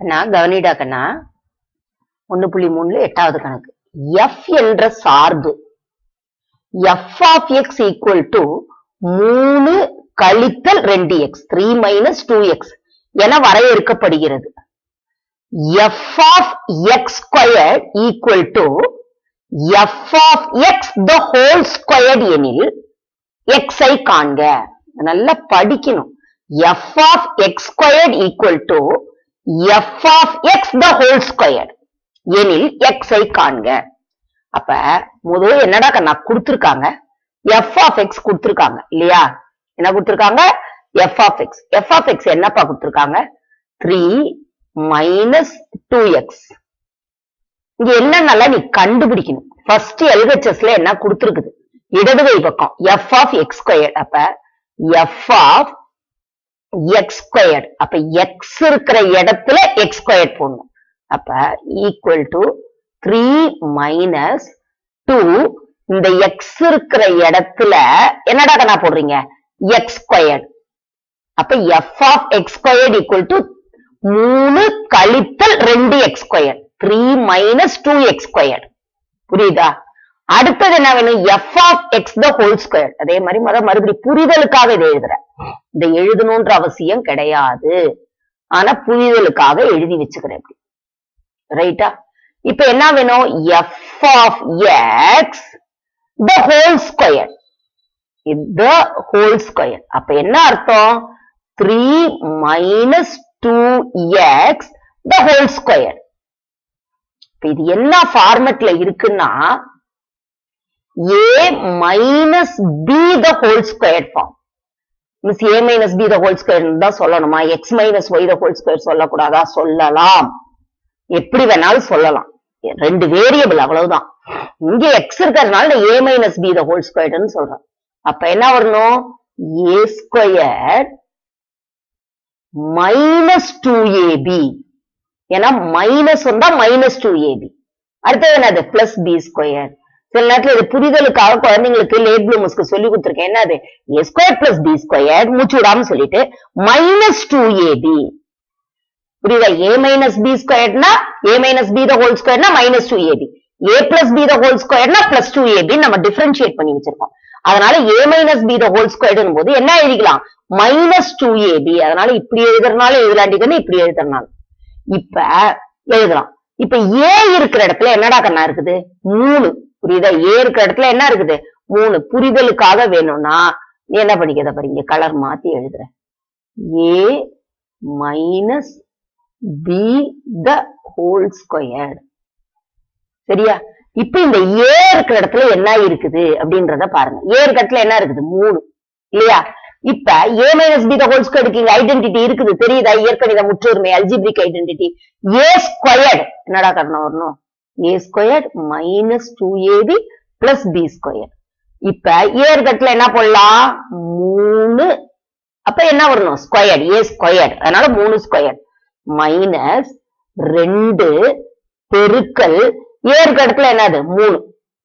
கண்ணா கவனிடா கண்ணா ஒண்ணு புள்ளி மூணுல எட்டாவது கணக்கு எஃப் என்ற சார்பு F of X equal to மூணு கழித்தல் ரெண்டு X three minus two X என வரையறுக்கப்படுகிறது F of X square equal to F of X the whole square எனில் எக்ஸ் ஐ காண்க நல்லா படிக்கணும் F of X square equal to F of X the whole square எனில் எக்ஸ் ஐ காண்க அப்ப முதல் என்னடா கண்ணா கொடுத்திருக்காங்க எஃப் ஆஃப் எக்ஸ் கொடுத்திருக்காங்க இல்லையா என்ன கொடுத்திருக்காங்க F of X F of X என்னப்பா கொடுத்திருக்காங்க த்ரீ மைனஸ் டூ எக்ஸ் இங்க என்னென்னலாம் நீ கண்டுபிடிக்கணும் ஃபர்ஸ்ட் எல்ஹெச்எஸ்ல என்ன கொடுத்திருக்குது இடது கை பக்கம் எஃப் ஆஃப் எக்ஸ் ஸ்கொயர் அப்ப எஃப் ஆஃப் எக்ஸ் ஸ்கொயர் அப்ப எக்ஸ் இருக்கிற இடத்துல எக்ஸ் ஸ்கொயர் போடணும் அப்ப equal to three minus two இந்த எக்ஸ் இருக்கிற இடத்துல என்னடா கண்ணா போடுறீங்க எக்ஸ் ஸ்கொயர் அப்ப F of X square equal to மூணு கழித்தல் ரெண்டு X square three minus two X square புரியுதா அடுத்தது என்ன வேணும் F of X the whole square அதே மாதிரி முத மறுபடி புரிதலுக்காக இதை எழுதுறேன் இதை எழுதணுன்ற அவசியம் கிடையாது ஆனா புரிதலுக்காக எழுதி வச்சுக்கிறேன் இப்படி ரைட்டா இப்ப என்ன வேணும் F of X the whole square the whole square அப்ப என்ன அர்த்தம் three minus two X the whole square இது என்ன ஃபார்மெட்ல இருக்குன்னா A minus B the whole square form மிஸ் A minus B the whole square தான் சொல்லணுமா X minus Y the whole square சொல்லக்கூடாதா சொல்லலாம் எப்படி வேணாலும் சொல்லலாம் ரெண்டு வேரியபிள் அவ்வளவுதான் இங்க எக்ஸ் இருக்கிறதுனால நான் A minus B the whole ஸ்கொயர்னு சொல்றேன் அப்ப என்ன வரணும் A square minus two AB ஏன்னா மைனஸ் வந்தா மைனஸ் டூ ஏபி அடுத்தது என்னது பிளஸ் பி ஸ்கொயர் சில நேரத்துல இது புரிதலுக்காக குழந்தைங்களுக்கு லேட் ப்ளூமஸ்க்கு சொல்லி கொடுத்துருக்கேன் என்னது A square plus B square மூச்சு விடாம சொல்லிட்டு மைனஸ் டூ ஏபி புரியுதா ஏ மைனஸ் பி ஸ்கொயர்னா A minus B the whole ஸ்கொயர்னா minus two AB A plus B the whole ஸ்கொயர்னா பிளஸ் டூ ஏபி நம்ம டிஃபரன்ஷியேட் பண்ணி வச்சிருக்கோம் அதனால A minus B the whole ஸ்கொயர்டும் போது என்ன எழுதிக்கலாம் மைனஸ் டூ ஏபி அதனால இப்படி எழுதுறதுனால எழுதலாண்டிக்கணும் இப்படி எழுதுறதுனால இப்ப எழுதலாம் இப்ப ஏ இருக்கிற இடத்துல என்னடா கண்ணா இருக்குது மூணு புரியுதா ஏ இருக்கிற இடத்துல என்ன இருக்குது மூணு புரிதலுக்காக வேணும்னா நீ என்ன பண்ணிக்கிறத பாருங்க கலர் மாத்தி எழுதுற A minus B the whole square சரியா இப்ப இந்த ஏ இருக்கிற இடத்துல என்ன இருக்குது அப்படின்றத பாருங்க ஏ இருக்கிற இடத்துல என்ன இருக்குது மூணு இல்லையா இப்ப A minus B the whole ஸ்கொயருக்கு இங்க ஐடென்டிட்டி இருக்குது தெரியுதா இயற்கணித முற்றுரிமை அல்ஜிபிரிக் ஐடென்டிட்டி ஏ ஸ்கொயர்ட் என்னடா காரணம் வரணும் A squared minus two AB plus B square இப்ப ஏ இடத்துல என்ன போடலாம் மூணு அப்ப என்ன வரணும் ஸ்கொயர் ஏ ஸ்கொயர் அதனால மூணு ஸ்கொயர் மைனஸ் ரெண்டு பெருக்கல் ஏ இருக்க இடத்துல என்னது மூணு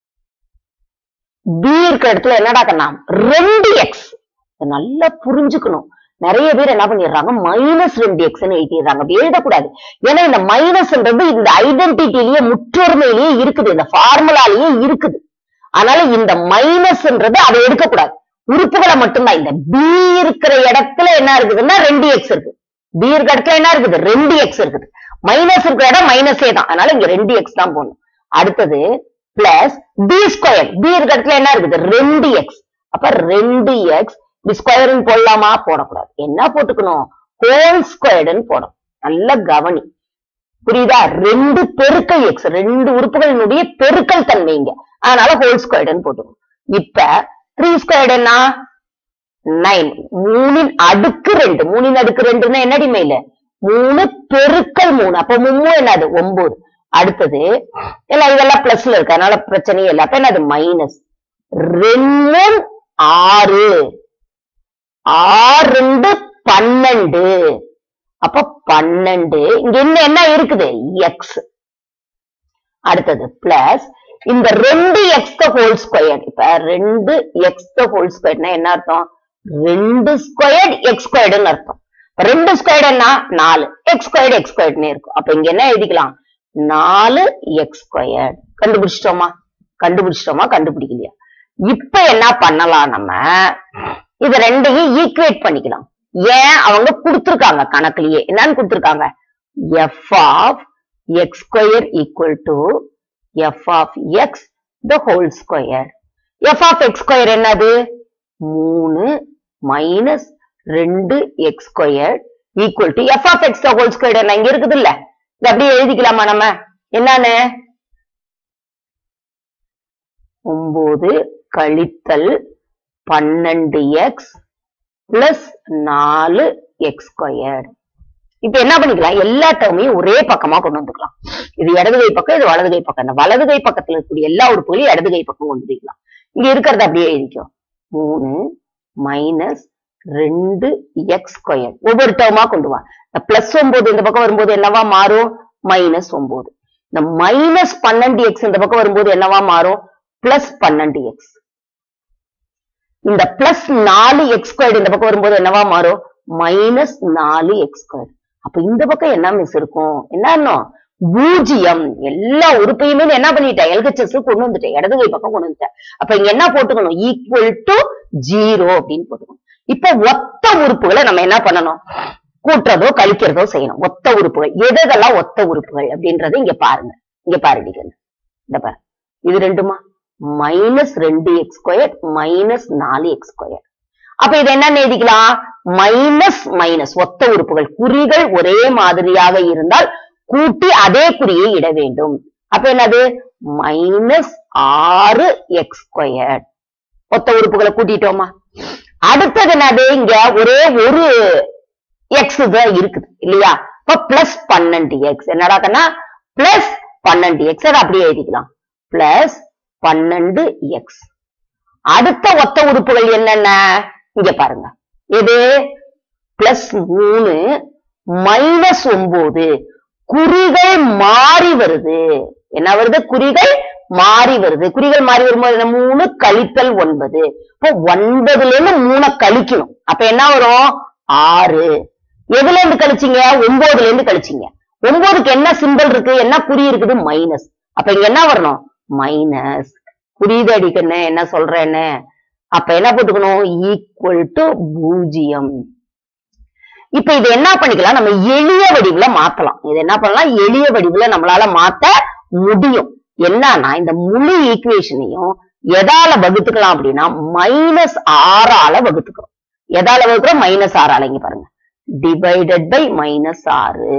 பி இருக்க இடத்துல என்னடா கண்ணா ரெண்டு எக்ஸ் நல்லா புரிஞ்சுக்கணும் நிறைய பேர் என்ன பண்ணிடுறாங்க மைனஸ் ரெண்டு எக்ஸ் எழுதிடுறாங்க அப்படி எழுதக்கூடாது ஏன்னா இந்த மைனஸ்ன்றது இந்த ஐடென்டிட்டிலேயே முற்றொருமையிலேயே இருக்குது இந்த ஃபார்முலாலேயே இருக்குது அதனால இந்த மைனஸ்ன்றது அதை எடுக்கக்கூடாது உறுப்புகளை மட்டும்தான் இந்த பி இருக்கிற இடத்துல என்ன இருக்குதுன்னா ரெண்டு எக்ஸ் இருக்கு பி இருக்கிற இடத்துல என்ன இருக்குது ரெண்டு எக்ஸ் இருக்குது மைனஸ் இருக்கிற இடம் மைனஸே தான் அதனால இங்க ரெண்டு எக்ஸ் தான் போடணும் அடுத்தது பிளஸ் பி ஸ்கொயர் பி இருக்கிற இடத்துல என்ன இருக்குது ரெண்டு எக்ஸ் அப்ப ரெண்டு எக்ஸ் இப்படி ஸ்கொயர்னு போடலாமா போடக்கூடாது என்ன போட்டுக்கணும் ஹோல் ஸ்கொயர்டுன்னு போடும் நல்ல கவனி புரியுதா ரெண்டு பெருக்கல் எக்ஸ் ரெண்டு உறுப்புகளினுடைய பெருக்கல் தன்மை இங்க அதனால ஹோல் ஸ்கொயர்டுன்னு போட்டுக்கணும் இப்ப த்ரீ ஸ்கொயர்டு என்ன நைன் மூணின் அடுக்கு ரெண்டு மூணின் அடுக்கு ரெண்டுன்னா என்னடி மேல மூணு பெருக்கல் மூணு அப்ப மும்மூ என்னது ஒன்பது அடுத்தது எல்லாம் இதெல்லாம் பிளஸ்ல இருக்கு அதனால பிரச்சனையே இல்லை அப்ப என்னது மைனஸ் ரெண்டு ஆறு ஆறு ரெண்டு பன்னெண்டு அப்ப பன்னெண்டு இங்க இன்னும் என்ன இருக்குது எக்ஸ் அடுத்தது பிளஸ் இந்த ரெண்டு எக்ஸ் த ஹோல் ஸ்கொயர் இப்ப ரெண்டு எக்ஸ் த ஹோல் ஸ்கொயர்னா என்ன அர்த்தம் ரெண்டு ஸ்கொயர் எக்ஸ் ஸ்கொயர்டுன்னு அர்த்தம் ரெண்டு ஸ்கொயர்டு என்ன நாலு எக்ஸ் ஸ்கொயர்டு எக்ஸ் ஸ்கொயர்டுன்னு இருக்கும் அப்ப இங்க என்ன எழுதிக்கலாம் நாலு எக்ஸ் ஸ்கொயர்டு கண்டுபிடிச்சிட்டோமா கண்டுபிடிச்சிட்டோமா கண்டுபிடிக்கலையா இப்ப என்ன பண்ணலாம் நம்ம இது ரெண்டையும் ஈக்குவேட் பண்ணிக்கலாம் ஏன் அவங்க கொடுத்திருக்காங்க கணக்குலயே என்னன்னு கொடுத்திருக்காங்க F of X square equal to F of X the whole square F of X square என்னது மூணு மைனஸ் ரெண்டு X square equal to F of X whole square என்ன இங்க இருக்குது இல்ல இது அப்படியே எழுதிக்கலாமா நம்ம என்னன்னு ஒன்பது கழித்தல் பன்னெண்டு எக்ஸ் பிளஸ் நாலு எக்ஸ் ஸ்கொயர் இப்ப என்ன பண்ணிக்கலாம் எல்லா டேர்மையும் ஒரே பக்கமா கொண்டு வந்துக்கலாம் இது இடது கை பக்கம் இது வலது கை பக்கம் இந்த வலது கை பக்கத்துல இருக்கக்கூடிய எல்லா உறுப்புகளையும் இடது கை பக்கம் கொண்டு போய்க்கலாம் இங்க இருக்கிறத அப்படியே எழுதிக்கோ மூணு மைனஸ் ரெண்டு எக்ஸ் ஸ்கொயர் ஒவ்வொரு டேர்மா கொண்டு வா இந்த பிளஸ் ஒன்பது இந்த பக்கம் வரும்போது என்னவா மாறும் மைனஸ் ஒன்பது இந்த மைனஸ் பன்னெண்டு எக்ஸ் இந்த பக்கம் வரும்போது என்னவா மாறும் பிளஸ் பன்னெண்டு எக்ஸ் இந்த பிளஸ் நாலு எக்ஸ் ஸ்கொயர் இந்த பக்கம் வரும்போது என்னவா மாறும் மைனஸ் நாலு எக்ஸ் ஸ்கொயர் அப்ப இந்த பக்கம் என்ன மிஸ் இருக்கும் என்ன பூஜ்ஜியம் எல்லா உறுப்பையுமே நான் என்ன பண்ணிட்டேன் எல்ஹெச்எஸ் கொண்டு வந்துட்டேன் இடது கை பக்கம் கொண்டு வந்துட்டேன் அப்ப இங்க என்ன போட்டுக்கணும் ஈக்குவல் டு ஜீரோ அப்படின்னு போட்டுக்கணும் இப்ப ஒத்த உறுப்புகளை நம்ம என்ன பண்ணணும் கூட்டுறதோ கழிக்கிறதோ செய்யணும் ஒத்த உறுப்புகள் எதெல்லாம் ஒத்த உறுப்புகள் அப்படின்றத இங்க பாருங்க இங்க பாருங்க இந்த பாரு இது ரெண்டுமா மைனஸ் ரெண்டு எக்ஸ் ஸ்கொயர் மைனஸ் நாலு எக்ஸ் ஸ்கொயர் அப்ப இது என்ன எழுதிக்கலாம் மைனஸ் மைனஸ் ஒத்த உறுப்புகள் குறிகள் ஒரே மாதிரியாக இருந்தால் கூட்டி அதே குறியை இட வேண்டும் அப்ப என்னது மைனஸ் ஆறு எக்ஸ் ஸ்கொயர் ஒத்த உறுப்புகளை கூட்டிட்டோமா அடுத்தது என்னது இங்க ஒரே ஒரு எக்ஸ் தான் இருக்குது இல்லையா இப்ப பிளஸ் பன்னெண்டு எக்ஸ் என்னடா கண்ணா பிளஸ் பன்னெண்டு எக்ஸ் அதை அப்படியே எழுதிக்கலாம் பிளஸ் பன்னெண்டு எக்ஸ் அடுத்த ஒத்த உறுப்புகள் என்னென்ன இங்க பாருங்க இது பிளஸ் மூணு மைனஸ் ஒன்பது குறிகள் மாறி வருது என்ன வருது குறிகள் மாறி வருது குறிகள் மாறி வரும்போது என்ன? மூணு கழித்தல் ஒன்பது இப்போ ஒன்பதுல இருந்து மூணை கழிக்கணும் அப்ப என்ன வரும் ஆறு எதுல இருந்து கழிச்சீங்க ஒன்பதுல இருந்து கழிச்சீங்க ஒன்பதுக்கு என்ன சிம்பல் இருக்கு என்ன குறி இருக்குது மைனஸ் அப்ப இங்க என்ன வரணும் மைனஸ் புரியுது அடிக்கண்ணே என்ன சொல்றேன்னு அப்ப என்ன போட்டுக்கணும் ஈக்குவல் டு பூஜ்ஜியம் இப்ப இது என்ன பண்ணிக்கலாம் நம்ம எளிய வடிவுல மாத்தலாம் இது என்ன பண்ணலாம் எளிய வடிவுல நம்மளால மாத்த முடியும் என்னன்னா இந்த முழு ஈக்குவேஷனையும் எதால வகுத்துக்கலாம் அப்படின்னா மைனஸ் ஆறால வகுத்துக்கிறோம் எதால வகுக்கிறோம் மைனஸ் ஆறால இங்க பாருங்க டிவைடட் பை மைனஸ் ஆறு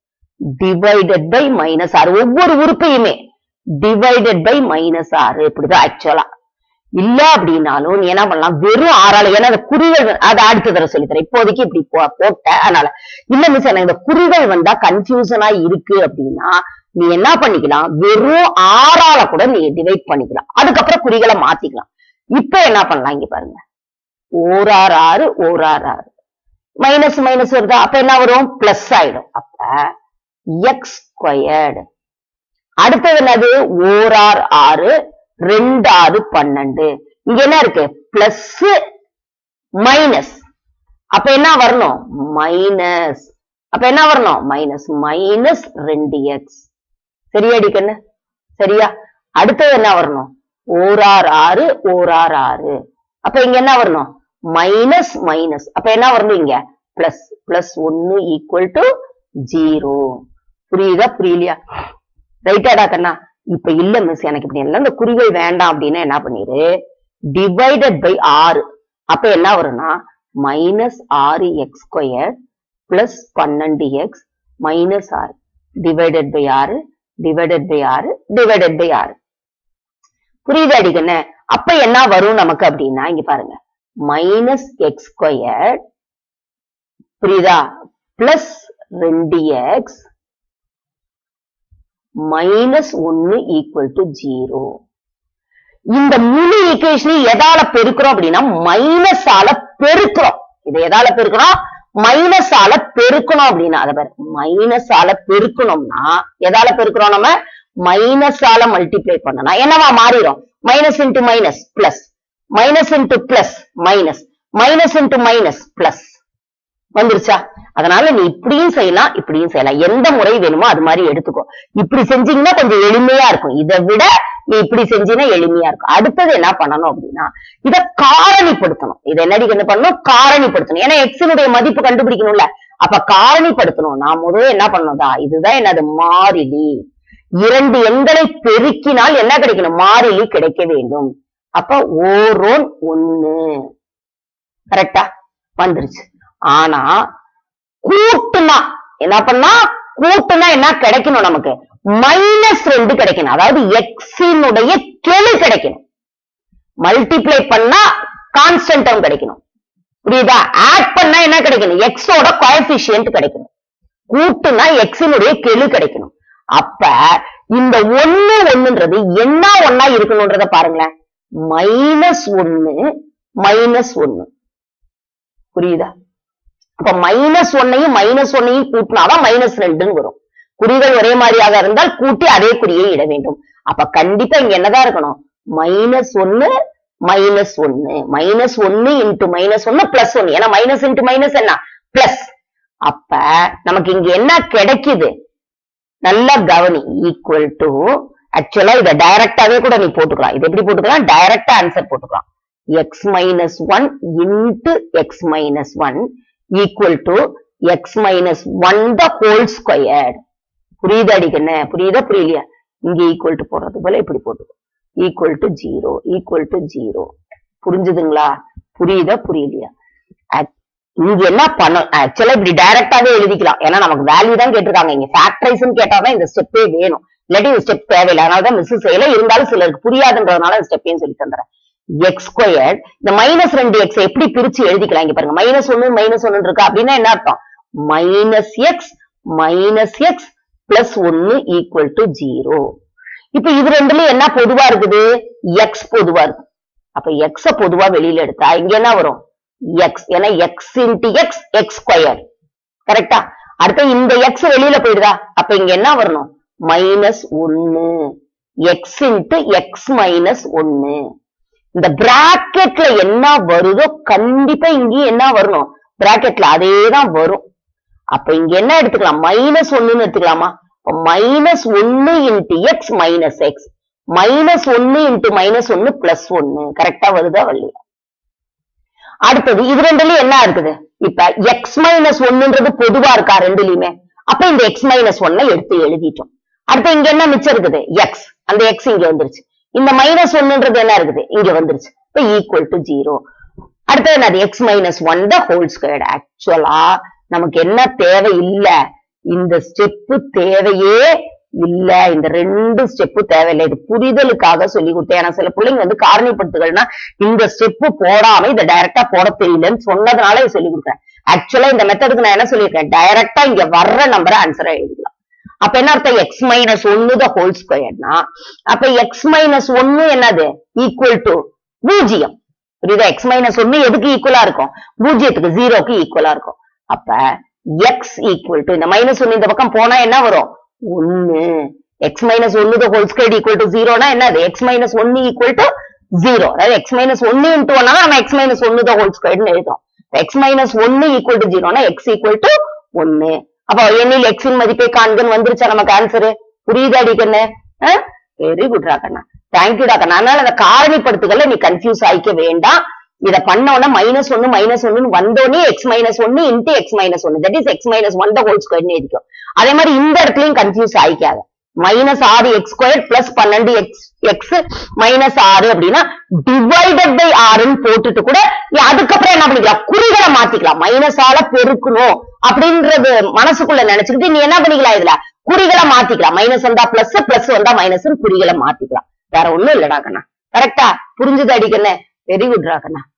டிவைடட் பை மைனஸ் ஆறு ஒவ்வொரு உறுப்பையுமே டிவைடட் பை மைனஸ் ஆறு இப்படிதான் ஆக்சுவலா இல்ல அப்படின்னாலும் நீ என்ன பண்ணலாம் வெறும் ஆறால ஏன்னா அந்த குறிகள் வந்து- அதை அடுத்த தடவை சொல்லித்தரேன் இப்போதைக்கு இப்படி போ- போட்டேன் அதனால இல்ல மிஸ் எனக்கு இந்த குறிகள் வந்தா கன்ஃபியூசனா இருக்கு அப்படின்னா நீ என்ன பண்ணிக்கலாம் வெறும் ஆறால கூட நீ டிவைட் பண்ணிக்கலாம் அதுக்கப்புறம் குறிகளை மாத்திக்கலாம் இப்ப என்ன பண்ணலாம் இங்க பாருங்க ஓரார் ஆறு ஓரார் ஆறு மைனஸ் மைனஸ் வருதா அப்ப என்ன வரும் பிளஸ் ஆயிடும் அப்ப எக்ஸ் ஸ்கொயர்டு அடுத்தது என்னது ஓரார் ஆறு ரெண்டாறு பன்னெண்டு இங்க என்ன இருக்கு பிளஸ் மைனஸ் அப்ப என்ன வரணும் மைனஸ் அப்ப என்ன வரணும் மைனஸ் மைனஸ் ரெண்டு எக்ஸ் சரியாடி கண்ணு சரியா அடுத்தது என்ன வரணும் ஓரார் ஆறு ஓரார் ஆறு அப்ப இங்க என்ன வரணும் மைனஸ் மைனஸ் அப்ப என்ன வரணும் இங்க பிளஸ் பிளஸ் ஒன்னு ஈக்குவல் டு ஜீரோ புரியுதா புரியலையா ரைட்டாடா கண்ணா இப்ப இல்ல மிஸ் எனக்கு இப்படி எல்லாம் இந்த குறிகள் வேண்டாம் அப்படின்னா என்ன பண்ணிரு டிவைடட் பை ஆறு அப்ப என்ன வரும்னா மைனஸ் ஆறு எக்ஸ் ஸ்கொயர் பிளஸ் பன்னெண்டு எக்ஸ் மைனஸ் ஆறு டிவைடட் பை ஆறு டிவைடட் பை ஆறு டிவைடட் பை ஆறு புரியுது அடிக்கண்ணே அப்ப என்ன வரும் நமக்கு அப்படின்னா இங்க பாருங்க மைனஸ் எக்ஸ் ஸ்கொயர் புரியுதா பிளஸ் ரெண்டு எக்ஸ் மைனஸ் ஒன்னு ஈக்குவல் டு ஜீரோ இந்த முழு ஈக்குவேஷனையும் எதால பெருக்கிறோம் அப்படின்னா மைனஸ் ஆல பெருக்கிறோம் இது எதால பெருக்கிறோம் மைனஸ் ஆல பெருக்கணும் அப்படின்னா அதை பாரு மைனஸ் ஆல பெருக்கணும்னா எதால பெருக்கிறோம் நம்ம மைனஸ் ஆல மல்டிப்ளை பண்ணணும் என்னவா மாறிடும் minus into minus plus minus into plus minus minus into minus plus வந்துருச்சா அதனால நீ இப்படியும் செய்யலாம் இப்படியும் செய்யலாம் எந்த முறை வேணுமோ அது மாதிரி எடுத்துக்கோ இப்படி செஞ்சீங்கன்னா கொஞ்சம் எளிமையா இருக்கும் இதை விட நீ இப்படி செஞ்சீங்கன்னா எளிமையா இருக்கும் அடுத்தது என்ன பண்ணணும் அப்படின்னா இத காரணிப்படுத்தணும் இதை என்னடி என்ன பண்ணணும் காரணிப்படுத்தணும் ஏன்னா எக்ஸினுடைய மதிப்பு கண்டுபிடிக்கணும்ல அப்ப காரணிப்படுத்தணும் நான் முதல்ல என்ன பண்ணதா இதுதான் என்னது மாறிலி இரண்டு எண்களை பெருக்கினால் என்ன கிடைக்கணும் மாறிலி கிடைக்க வேண்டும் அப்ப ஓரோன் ஒண்ணு கரெக்டா வந்துருச்சு ஆனா கூட்டுனா என்ன பண்ணா கூட்டுனா என்ன கிடைக்கணும் நமக்கு மைனஸ் ரெண்டு கிடைக்கணும் அதாவது எக்ஸினுடைய கெழு கிடைக்கணும் மல்டிப்ளை பண்ணா கான்ஸ்டன்ட் டேர்ம் கிடைக்கணும் புரியுதா ஆட் பண்ணா என்ன கிடைக்கணும் எக்ஸோட கோஎஃபிஷியன்ட் கிடைக்கணும் கூட்டுனா எக்ஸினுடைய கெழு கிடைக்கணும் அப்ப இந்த ஒண்ணு ஒண்ணுன்றது என்ன ஒன்னா இருக்கணும்ன்றத பாருங்களேன் மைனஸ் ஒண்ணு மைனஸ் ஒண்ணு புரியுதா அப்ப மைனஸ் ஒன்னையும் மைனஸ் ஒன்னையும் கூட்டினாதான் மைனஸ் ரெண்டுன்னு வரும் குறிகள் ஒரே மாதிரியாக இருந்தால் கூட்டி அதே குறியை இட வேண்டும் அப்ப கண்டிப்பா இங்க என்னதான் இருக்கணும் மைனஸ் ஒன்னு மைனஸ் ஒன்னு மைனஸ் ஒன்னு இன்டு மைனஸ் ஒன்னு பிளஸ் ஒன்னு ஏன்னா மைனஸ் இன்டு மைனஸ் என்ன பிளஸ் அப்ப நமக்கு இங்க என்ன கிடைக்குது நல்லா கவனி ஈக்குவல் டு ஆக்சுவலா இதை டைரக்டாவே கூட நீ போட்டுக்கலாம் இது எப்படி போட்டுக்கலாம் டைரக்டா ஆன்சர் போட்டுக்கலாம் x minus one into x minus one equal to x minus one the whole squared புரியுதா அடிக்கண்ணே புரியுதா புரியலையா இங்க ஈக்குவல் டு போடுறது போல இப்படி போட்டுக்கோ equal to zero equal to zero புரிஞ்சுதுங்களா புரியுதா புரியலையா Ac- இங்க என்ன பண்ண ஆக்சுவலா இப்படி டைரக்டாவே எழுதிக்கலாம் ஏன்னா நமக்கு வேல்யூ தான் கேட்டிருக்காங்க இங்க ஃபேக்டரைஸ் கேட்டாதான் இந்த ஸ்டெப்பே வேணும் இல்லாட்டி இந்த ஸ்டெப் தேவையில்லை அதனால தான் மிஸ் செய்யல இருந்தாலும் சிலருக்கு புரியாதுன்றதுனால இந்த ஸ்டெப்பையும் சொல்லி தந்துறேன் எக்ஸ் ஸ்கொயர் இந்த மைனஸ் ரெண்டு எக்ஸ் எப்படி பிரிச்சு எழுதிக்கலாம் இங்க பாருங்க மைனஸ் ஒன்னு மைனஸ் ஒன்னு இருக்கா அப்படின்னா என்ன அர்த்தம் minus x minus x plus ஒன்னு ஈக்குவல் டு ஜீரோ இப்ப இது ரெண்டுலயும் என்ன பொதுவா இருக்குது எக்ஸ் பொதுவா இருக்கு அப்ப எக்ஸ பொதுவா வெளியில எடுத்தா இங்க என்ன வரும் எக்ஸ் ஏன்னா x into x x square கரெக்டா அடுத்து இந்த எக்ஸ் வெளியில போயிடுதா அப்ப இங்க என்ன வரணும் மைனஸ் ஒன்னு எக்ஸ் இன்டு எக்ஸ் மைனஸ் ஒன்னு இந்த பிராக்கெட்ல என்ன வருதோ கண்டிப்பா இங்கேயும் என்ன வரணும் பிராக்கெட்ல அதே தான் வரும் அப்ப இங்க என்ன எடுத்துக்கலாம் மைனஸ் ஒண்ணுன்னு எடுத்துக்கலாமா மைனஸ் ஒன்னு into x minus x minus ஒன்னு இன்டு மைனஸ் ஒன்னு பிளஸ் ஒன்னு கரெக்டா வருதா வரலையா அடுத்தது இது ரெண்டுலயும் என்ன இருக்குது இப்ப எக்ஸ் மைனஸ் ஒன்னுன்றது பொதுவா இருக்கா ரெண்டுலயுமே அப்ப இந்த எக்ஸ் மைனஸ் ஒன்ன எடுத்து எழுதிட்டோம் அடுத்து இங்க என்ன மிச்சம் இருக்குது எக்ஸ் அந்த எக்ஸ் இங்க வந்துருச்சு இந்த மைனஸ் ஒன்னுன்றது என்ன இருக்குது இங்க வந்துருச்சு இப்ப ஈக்குவல் டு ஜீரோ அடுத்தது என்னது x minus one the whole squared ஆக்சுவலா நமக்கு என்ன தேவை இல்ல இந்த ஸ்டெப்பு தேவையே இல்ல இந்த ரெண்டு ஸ்டெப்பு தேவையில்லை இது புரிதலுக்காக சொல்லி கொடுத்தேன் ஏன்னா சில பிள்ளைங்க வந்து காரணிப்படுத்துகள்னா இந்த ஸ்டெப்பு போடாம இதை டைரக்டா போட தெரியலன்னு சொன்னதுனால இதை சொல்லி கொடுத்தேன் ஆக்சுவலா இந்த மெத்தடுக்கு நான் என்ன சொல்லியிருக்கேன் டைரக்டா இங்க வர்ற நம்பரை ஆன்சரா எழுதிக்கலாம் அப்ப என்ன அர்த்தம் எக்ஸ் மைனஸ் ஒன்னு த ஹோல் ஸ்கொயர்னா அப்ப எக்ஸ் மைனஸ் ஒன்னு என்னது ஈக்குவல் டு பூஜ்ஜியம் புரியுதா எக்ஸ் மைனஸ் ஒன்னு எதுக்கு ஈக்குவலா இருக்கும் பூஜ்ஜியத்துக்கு ஜீரோக்கு ஈக்குவலா இருக்கும் அப்ப எக்ஸ் ஈக்குவல் டு இந்த மைனஸ் ஒன்னு இந்த பக்கம் போனா என்ன வரும் ஒன்னு எக்ஸ் மைனஸ் ஒன்னு the whole square equal to ஜீரோனா என்னது எக்ஸ் மைனஸ் ஒன்னு ஈக்குவல் டு ஜீரோ அதாவது எக்ஸ் மைனஸ் ஒன்னு இன்ட்டு ஒன்னா நம்ம எக்ஸ் மைனஸ் ஒன்னு த ஹோல் ஸ்கொயர்னு எழுதுறோம் எக்ஸ் மைனஸ் ஒன்னு ஈக்குவல் டு ஜீரோனா எக்ஸ் ஈக்குவல் டு ஒன்னு அப்ப எண்ணில் எக்ஸின் மதிப்பை காண்கன்னு வந்துருச்சா நமக்கு ஆன்சரு புரியுதா அடிக்கண்ணு வெரி குட் ராக்கண்ணா தேங்க்யூ டாக்கண்ணா அதனால அந்த காரணிப்படுத்துகளை நீ கன்ஃபியூஸ் ஆயிக்க வேண்டாம் இத பண்ண உடனே மைனஸ் ஒன்னு மைனஸ் ஒன்னு வந்தோடனே எக்ஸ் மைனஸ் ஒன்னு இன்ட்டு எக்ஸ் மைனஸ் ஒன்னு that is x minus one the whole ஸ்கொயர்னு எழுதிக்கும் அதே மாதிரி இந்த இடத்துலயும் கன்ஃபியூஸ் ஆயிக்காத மைனஸ் ஆறு எக்ஸ் ஸ்கொயர் பிளஸ் பன்னெண்டு எக்ஸ் எக்ஸ் மைனஸ் ஆறு அப்படின்னா டிவைடட் பை ஆறுன்னு போட்டுட்டு கூட நீ அதுக்கப்புறம் என்ன பண்ணிக்கலாம் குறிகளை மாத்திக்கலாம் மைனஸ் ஆல பெருக்கணும் அப்படின்றது மனசுக்குள்ள நினைச்சுக்கிட்டு நீ என்ன பண்ணிக்கலாம் இதுல குறிகளை மாத்திக்கலாம் மைனஸ் வந்தா பிளஸ் பிளஸ் வந்தா மைனஸ் குறிகளை மாத்திக்கலாம் வேற ஒண்ணும் இல்லடா கண்ணா கரெக்டா புரிஞ்சுது அடிக்கண்ணே வெரி குட் ராகண்ணா